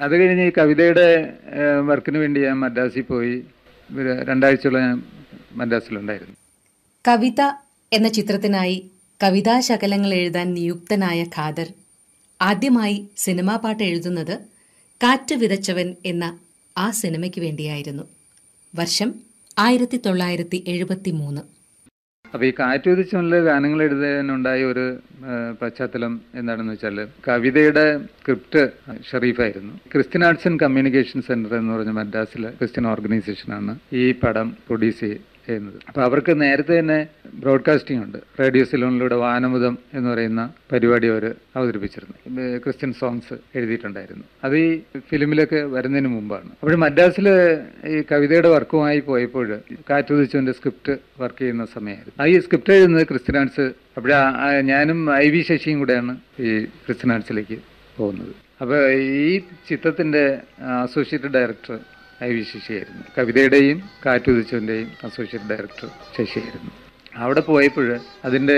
അത് കഴിഞ്ഞ് ഈ കവിതയുടെ വർക്കിന് വേണ്ടി ഞാൻ മദ്രാസിൽ പോയി ഒരു രണ്ടാഴ്ചയോളം ഞാൻ മദ്രാസിലുണ്ടായിരുന്നു കവിത എന്ന ചിത്രത്തിനായി കവിതാശകലങ്ങൾ എഴുതാൻ നിയുക്തനായ ഖാദർ ആദ്യമായി സിനിമാ പാട്ട് എഴുതുന്നത് കാറ്റ് വിതച്ചവൻ എന്ന ആ സിനിമയ്ക്ക് വേണ്ടിയായിരുന്നു വർഷം ആയിരത്തി തൊള്ളായിരത്തി എഴുപത്തി മൂന്ന് അപ്പോൾ ഈ കാറ്റ് ഉദിച്ചുള്ള ഗാനങ്ങൾ എഴുതാനുണ്ടായ ഒരു ആ, പശ്ചാത്തലം എന്താണെന്ന് വെച്ചാൽ കവിതയുടെ സ്ക്രിപ്റ്റ് ഷെറീഫായിരുന്നു Christian arts and communication centre എന്ന് പറഞ്ഞ മദ്രാസിലെ ക്രിസ്ത്യൻ ഓർഗനൈസേഷനാണ് ഈ പടം പ്രൊഡ്യൂസ് ചെയ്യുന്നത് അപ്പോൾ അവർക്ക് നേരത്തെ തന്നെ ബ്രോഡ്കാസ്റ്റിംഗ് ഉണ്ട് റേഡിയോ സിലോണിലൂടെ വാനമുദം എന്ന് പറയുന്ന പരിപാടി അവർ അവതരിപ്പിച്ചിരുന്നു ഇത് ക്രിസ്ത്യൻ സോങ്സ് എഴുതിയിട്ടുണ്ടായിരുന്നു അത് ഈ ഫിലിമിലൊക്കെ വരുന്നതിന് മുമ്പാണ് അപ്പോൾ മദ്രാസിൽ ഈ കവിതയുടെ വർക്കുമായി പോയപ്പോൾ കാറ്റുദിച്ചുവിൻ്റെ സ്ക്രിപ്റ്റ് വർക്ക് ചെയ്യുന്ന സമയമായിരുന്നു ആ ഈ സ്ക്രിപ്റ്റ് എഴുതുന്നത് ക്രിസ്ത്യൻ ആർട്സ് അപ്പോൾ ഞാനും ഐ വി ശശിയും കൂടെയാണ് ഈ ക്രിസ്ത്യൻ ആർട്സിലേക്ക് പോകുന്നത് അപ്പോൾ ഈ ചിത്രത്തിൻ്റെ അസോസിയേറ്റ് ഡയറക്ടർ ഐ വി ശശിയായിരുന്നു കവിതയുടെയും കാറ്റുദിച്ചുവിൻ്റെയും അസോസിയേറ്റ് ഡയറക്ടർ ശശിയായിരുന്നു അവിടെ പോയപ്പോൾ അതിൻ്റെ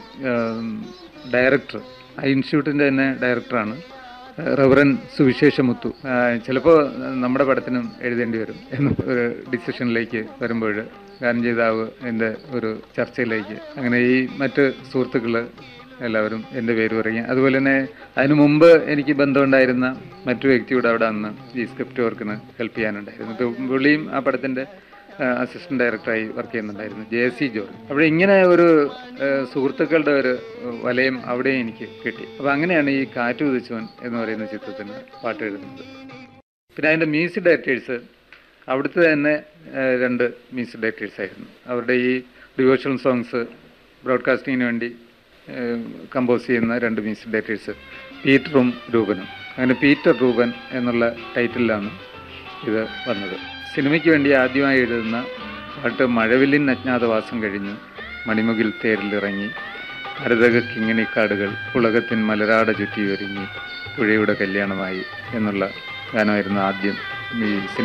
ഡയറക്ടർ ആ ഇൻസ്റ്റിറ്റ്യൂട്ടിൻ്റെ തന്നെ ഡയറക്ടറാണ് റവറൻ സുവിശേഷമുത്തു ചിലപ്പോൾ നമ്മുടെ പടത്തിനും എഴുതേണ്ടി വരും എന്ന ഒരു ഡിസിഷനിലേക്ക് വരുമ്പോൾ ഗാനജീതാവ് എൻ്റെ ഒരു ചർച്ചയിലേക്ക് അങ്ങനെ ഈ മറ്റ് സുഹൃത്തുക്കൾ എല്ലാവരും എൻ്റെ പേര് പറയും അതുപോലെ തന്നെ അതിനു മുമ്പ് എനിക്ക് ബന്ധമുണ്ടായിരുന്ന മറ്റു വ്യക്തിയോട് അവിടെ അന്ന് ഈ സ്ക്രിപ്റ്റ് വർക്കിന് ഹെൽപ്പ് ചെയ്യാനുണ്ടായിരുന്നു ഇപ്പോൾ പുള്ളിയും ആ പടത്തിൻ്റെ അസിസ്റ്റന്റ് ഡയറക്ടറായി വർക്ക് ചെയ്യുന്നുണ്ടായിരുന്നു ജെ സി ജോർജ് അവിടെ ഇങ്ങനെ ഒരു ആ, സുഹൃത്തുക്കളുടെ ഒരു വലയം അവിടെ എനിക്ക് കിട്ടി അപ്പോൾ അങ്ങനെയാണ് ഈ കാറ്റ് ഉദിച്ചവൻ എന്ന് പറയുന്ന ചിത്രത്തിന് പാട്ട് എഴുതുന്നത് പിന്നെ അതിൻ്റെ മ്യൂസിക് ഡയറക്ടേഴ്സ് അവിടുത്തെ തന്നെ ആ, രണ്ട് മ്യൂസിക് ഡയറക്ടേഴ്സ് ആയിരുന്നു അവരുടെ ഈ ഡിവോഷണൽ സോങ്സ് ബ്രോഡ്കാസ്റ്റിങ്ങിന് വേണ്ടി കമ്പോസ് ചെയ്യുന്ന രണ്ട് മ്യൂസിക് ഡയറക്ടേഴ്സ് പീറ്ററും രൂപനും അങ്ങനെ പീറ്റർ രൂപൻ എന്നുള്ള ടൈറ്റിലാണ് ഇത് വന്നത് സിനിമയ്ക്ക് വേണ്ടി ആദ്യമായി എഴുതുന്ന പാട്ട് മഴവില്ലിൻ അജ്ഞാതവാസം കഴിഞ്ഞു മണിമുകിൽ തേരിലിറങ്ങി അരതക കിങ്ങിണിക്കാടുകൾ ഉലകത്തിൻ മലരാട ചുറ്റി ഒരുങ്ങി പുഴയുടെ കല്യാണമായി എന്നുള്ള ഗാനമായിരുന്നു ആദ്യം ഈ സിനിമ